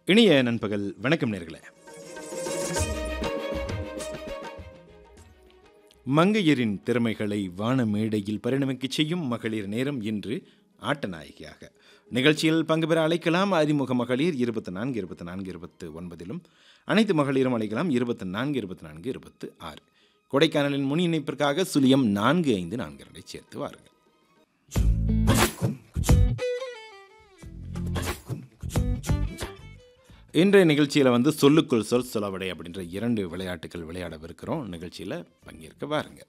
இனிய நண்பகல் வணக்கம் நேர்களே மங்கையரின் திறமைகளை வான மேடையில் பரிணமிக்கச் செய்யும் மகளிர் நேரம் இன்று ஆட்டநாயகியாக நிகழ்ச்சியில் பங்கு பெற அழைக்கலாம் அறிமுக மகளிர் இருபத்தி நான்கு இருபத்தி நான்கு இருபத்து ஒன்பதிலும் அனைத்து மகளிரும் அழைக்கலாம் இருபத்தி நான்கு இருபத்தி நான்கு இருபத்து ஆறு கொடைக்கானலின் முன் இணைப்பிற்காக சுழியம் நான்கு ஐந்து நான்கு இரண்டை சேர்த்து வாருங்கள் இன்றைய நிகழ்ச்சியில் வந்து சொல்லுக்குள் சொல் சொலவடை அப்படின்ற இரண்டு விளையாட்டுகள் விளையாடவிருக்கிறோம் நிகழ்ச்சியில் பங்கேற்க வாருங்க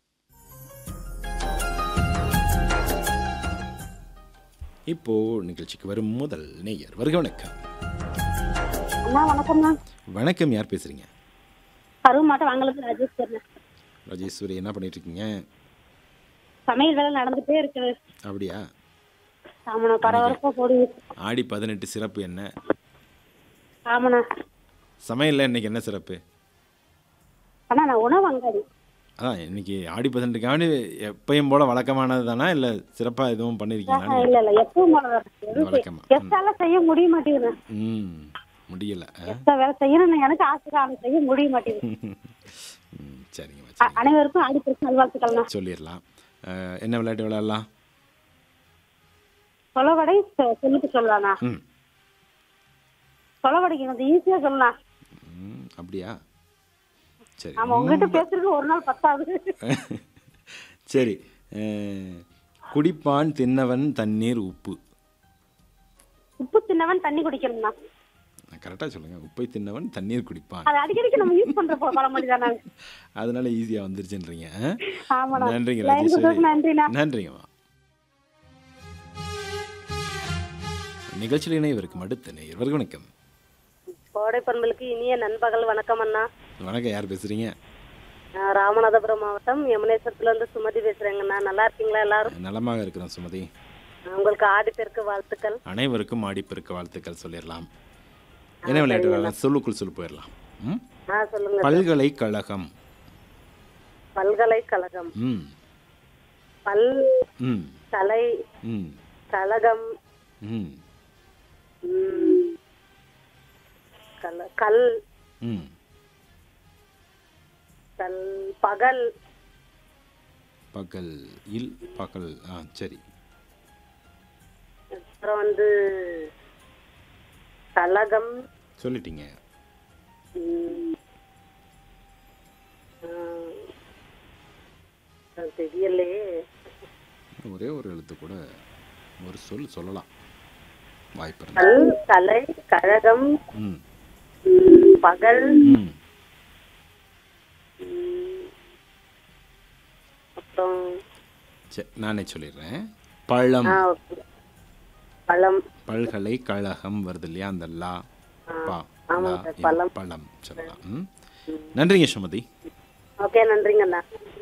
இப்போ நிகழ்ச்சிக்கு வரும் முதல் நேயர் வருக வணக்கம் அண்ணா வணக்கம்ண்ணா வணக்கம் யார் பேசுறீங்க கருவு மாட்டம் வாங்கலுக்கு ராஜேஷ் பேருண்ணா ராஜேஸ்வரி என்ன பண்ணிட்டு இருக்கீங்க சமையல் வேலை நடந்துட்டே இருக்குது அப்படியா ஆமாண்ணா பரபரப்பா போடு ஆடி பதினெட்டு சிறப்பு என்ன ஆமாண்ணா சமையலில் இன்னைக்கு என்ன சிறப்பு அண்ணா நான் உணவு அங்காடி அதான் இன்னைக்கு ஆடி பதினெட்டுக்காண்டி எப்பயும் போல வழக்கமானது தானா இல்லை சிறப்பாக எதுவும் ஆஹா, பண்ணியிருக்கீங்களா இல்ல இல்ல எப்பவும் போல தான் இருக்கு. எதுவும் வழக்கமா. செய்- எஸ்டால செய்ய முடிய மாட்டேங்குது ம் முடியல ஆ? எஸ்டா வேலை செய்யணும்னு எனக்கு ஆசை தான் ஆனா செய்ய முடிய மாட்டேங்குது ம் சரிங்கம்மா அ- சரி அனைவருக்கும் ஆடிப்பெருக்கு நல்வாழ்த்துக்கள்ண்ணா சொல்லிடலாம் அஹ், என்ன விளையாட்டு விளையாடலாம் சொலவடை சொ- சொல்லிட்டு சொல்லலாம்ண்ணா ம் சொலவடைக்கு கொஞ்சம் ஈஸியா சொல்லலாம் ம், அப்படியா சரி ஆமா உங்ககிட்ட பேசுறது ஒரு நாள் பத்தாது சரி அஹ், குடிப்பான் தின்னவன் தண்ணீர் உப்பு உப்பு தின்னவன் தண்ணி குடிக்கணும்ண்ணா கரெக்டாக சொல்லுங்கள் உப்பை தின்னவன் தண்ணீர் குடிப்பான் அது அடிக்கடிக்கு நம்ம யூஸ் பண்ற போ- பழமொழி தானே அதனால ஈஸியாக வந்துருச்சுன்றீங்க ஆ? ஆமாண்ணா நன்றிங்க லைன் ராஜேஸ்வரி கொடுத்ததுக்கு நன்றிண்ணா நன்றிங்கம்மா நிகழ்ச்சியில் இணைவருக்கும் அடுத்த நேயர் வருக வணக்கம் கோடை பண்பலுக்கு இனிய நண்பகல் வணக்கம் அண்ணா வணக்கம் யார் பேசுகிறீங்க நான் ராமநாதபுரம் மாவட்டம் யமுனேஸ்வரத்துல இருந்து சுமதி பேசுறேங்கண்ணா நல்லா இருக்கீங்களா எல்லாரும் நலமாக இருக்கிறோம் சுமதி உங்களுக்கு ஆடி பெருக்கு வாழ்த்துக்கள் அனைவருக்கும் ஆடிப்பெருக்க வாழ்த்துக்கள் சொல்லிடலாம் என்ன விளையாட்டு விளையாடலாம் சொல்லுக்குள் சொல்லு போயிடலாம் ம் ஆ சொல்லுங்க பல்கலைக்கழகம் பல்கலைக்கழகம் ம் பல் ம் கலை ம் கழகம் ம் ம், கல- கல் ம் கல் பகல் பகல் இல் பகல் ஆ சரி அப்புறம் வந்து கழகம் சொல்லிட்டீங்க ம், ஆ, அது தெரியலையே ஒரே ஒரு எழுத்து கூட ஒரு சொல் சொல்லலாம் வாய்ப்பு இருந்தா. கல் கலை கழகம் ம் ம், பகல் ம் ம், அப்புறம் சரி நானே சொல்லிடுறேன் பழம் ஆ ஓகே பழம் பல்கலைக்கழகம் வருது இல்லையா அந்த லா பா ஆமா லா, சார், இ, பழம். பழம் சொல்லலாம் ம் நன்றிங்க சுமதி ஓகே நன்றிங்கண்ணா